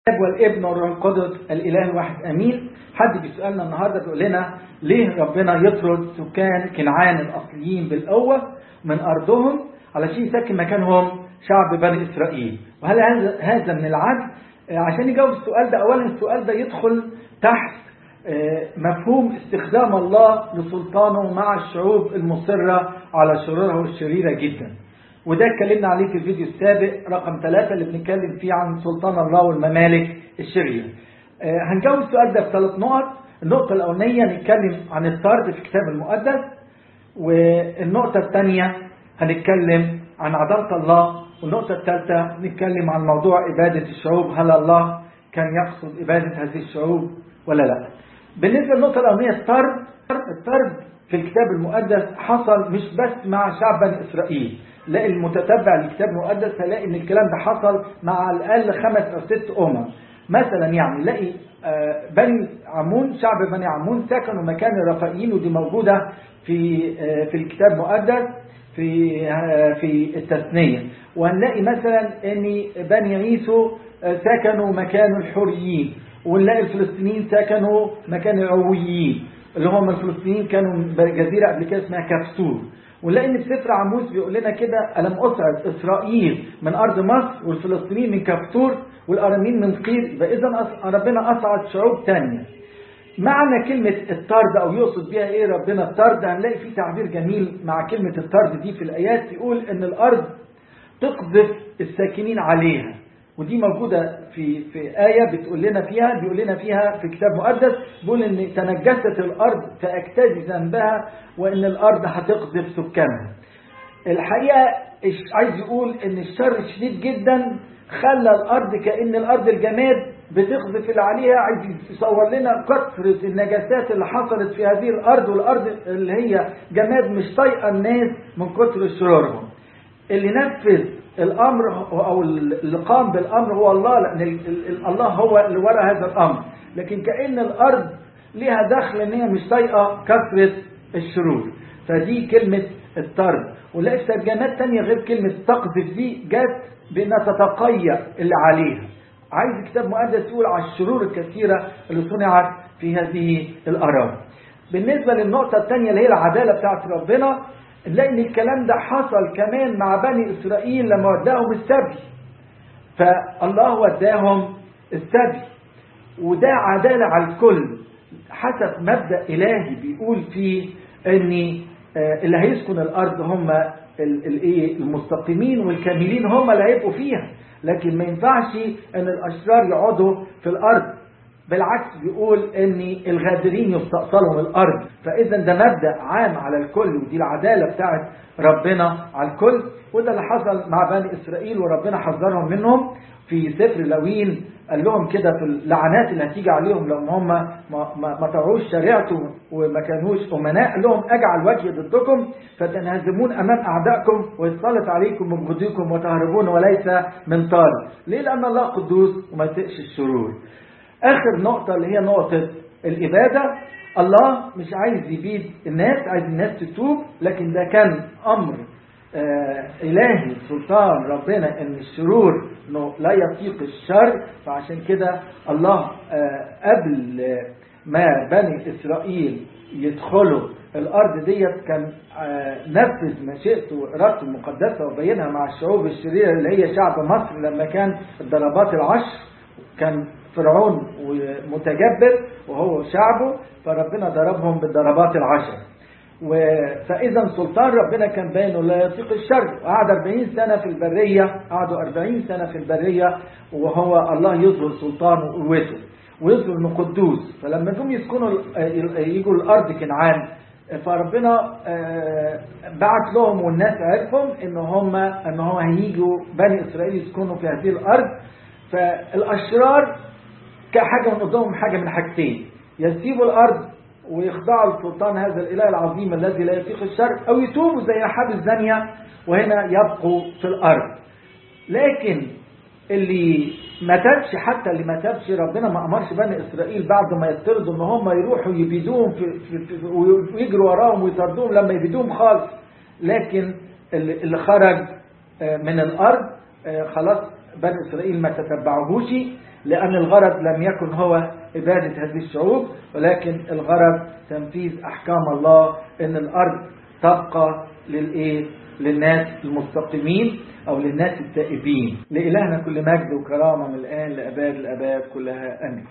الاب والابن والروح القدس الاله الواحد امين حد بيسالنا النهارده بيقول لنا ليه ربنا يطرد سكان كنعان الاصليين بالقوه من ارضهم علشان يسكن مكانهم شعب بني اسرائيل وهل هذا هذا من العدل عشان يجاوب السؤال ده اولا السؤال ده يدخل تحت مفهوم استخدام الله لسلطانه مع الشعوب المصره على شرورها الشريره جدا وده اتكلمنا عليه في الفيديو السابق رقم ثلاثة اللي بنتكلم فيه عن سلطان الله والممالك الشريرة. آه هنجاوب السؤال ده في ثلاث نقط، النقطة الأولانية نتكلم عن الطرد في الكتاب المقدس، والنقطة الثانية هنتكلم عن عدالة الله، والنقطة الثالثة نتكلم عن موضوع إبادة الشعوب، هل الله كان يقصد إبادة هذه الشعوب ولا لا؟ بالنسبة للنقطة الأولانية الطرد، الطرد في الكتاب المقدس حصل مش بس مع شعب بني إسرائيل، لا المتتبع للكتاب المقدس هلاقي ان الكلام ده حصل مع على الاقل خمس او ست امم مثلا يعني نلاقي بني عمون شعب بني عمون سكنوا مكان الرفائيين ودي موجوده في في الكتاب المقدس في في التثنيه وهنلاقي مثلا ان بني عيسو سكنوا مكان الحوريين ونلاقي الفلسطينيين سكنوا مكان العويين اللي هم الفلسطينيين كانوا جزيره قبل كده اسمها كفسور ونلاقي ان في سفر عموس بيقول لنا كده الم اصعد اسرائيل من ارض مصر والفلسطينيين من كفتور والارامين من قير يبقى اذا ربنا اصعد شعوب ثانيه معنى كلمة الطرد أو يقصد بها إيه ربنا الطرد هنلاقي في تعبير جميل مع كلمة الطرد دي في الآيات يقول إن الأرض تقذف الساكنين عليها ودي موجودة في في آية بتقول لنا فيها بيقول لنا فيها في كتاب مقدس بيقول إن تنجست الأرض فأجتازي ذنبها وإن الأرض هتقذف سكانها. الحقيقة عايز يقول إن الشر شديد جدا خلى الأرض كأن الأرض الجماد بتقذف اللي عليها عايز يصور لنا كثرة النجاسات اللي حصلت في هذه الأرض والأرض اللي هي جماد مش طايقة الناس من كثر شرورهم. اللي نفذ الامر او اللي قام بالامر هو الله لان الله هو اللي وراء هذا الامر لكن كان الارض ليها دخل ان هي مش طايقه كثره الشرور فدي كلمه الطرد ونلاقي في ترجمات تانية غير كلمه تقذف دي جت بانها تتقيأ اللي عليها عايز الكتاب المقدس يقول على الشرور الكثيره اللي صنعت في هذه الاراضي بالنسبه للنقطه الثانيه اللي هي العداله بتاعت ربنا نلاقي ان الكلام ده حصل كمان مع بني اسرائيل لما وداهم السبي فالله وداهم السبي وده عداله على الكل حسب مبدا الهي بيقول فيه ان اللي هيسكن الارض هم الايه المستقيمين والكاملين هم اللي هيبقوا فيها لكن ما ينفعش ان الاشرار يقعدوا في الارض بالعكس بيقول ان الغادرين يستأصلهم الارض فاذا ده مبدا عام على الكل ودي العداله بتاعت ربنا على الكل وده اللي حصل مع بني اسرائيل وربنا حذرهم منهم في سفر لوين قال لهم كده في اللعنات اللي هتيجي عليهم لو هم ما, ما, ما طاعوش شريعته وما كانوش امناء قال لهم اجعل وجهي ضدكم فتنهزمون امام اعدائكم ويسلط عليكم من جديكم وتهربون وليس من طال ليه لان الله قدوس وما يطيقش الشرور اخر نقطة اللي هي نقطة الابادة الله مش عايز يبيد الناس عايز الناس تتوب لكن ده كان امر آه الهي سلطان ربنا ان الشرور انه لا يطيق الشر فعشان كده الله آه قبل ما بني اسرائيل يدخلوا الارض ديت كان آه نفذ مشيئته وارادته المقدسه وبينها مع الشعوب الشريره اللي هي شعب مصر لما كان الضربات العشر كان فرعون متجبر وهو شعبه فربنا ضربهم بالضربات العشر فإذا سلطان ربنا كان باين لا يطيق الشر وقعد 40 سنة في البرية قعدوا 40 سنة في البرية وهو الله يظهر سلطانه وقوته ويظهر انه قدوس فلما جم يسكنوا يجوا الارض كنعان فربنا بعت لهم والناس عرفهم ان هم ان هم هيجوا بني اسرائيل يسكنوا في هذه الارض فالاشرار كحاجه من قدامهم حاجه من حاجتين يسيبوا الارض ويخضعوا لسلطان هذا الاله العظيم الذي لا يطيق الشر او يتوبوا زي رحاب الزانيه وهنا يبقوا في الارض لكن اللي ما تابش حتى اللي ما تابش ربنا ما امرش بني اسرائيل بعد ما يطردوا ان هم يروحوا يبيدوهم في في في ويجروا وراهم ويطردوهم لما يبيدوهم خالص لكن اللي خرج من الارض خلاص بني اسرائيل ما تتبعوهوش لأن الغرض لم يكن هو إبادة هذه الشعوب ولكن الغرض تنفيذ أحكام الله أن الأرض تبقى للإيه للناس المستقيمين أو للناس التائبين لإلهنا كل مجد وكرامة من الآن لأباد الأباد كلها أمين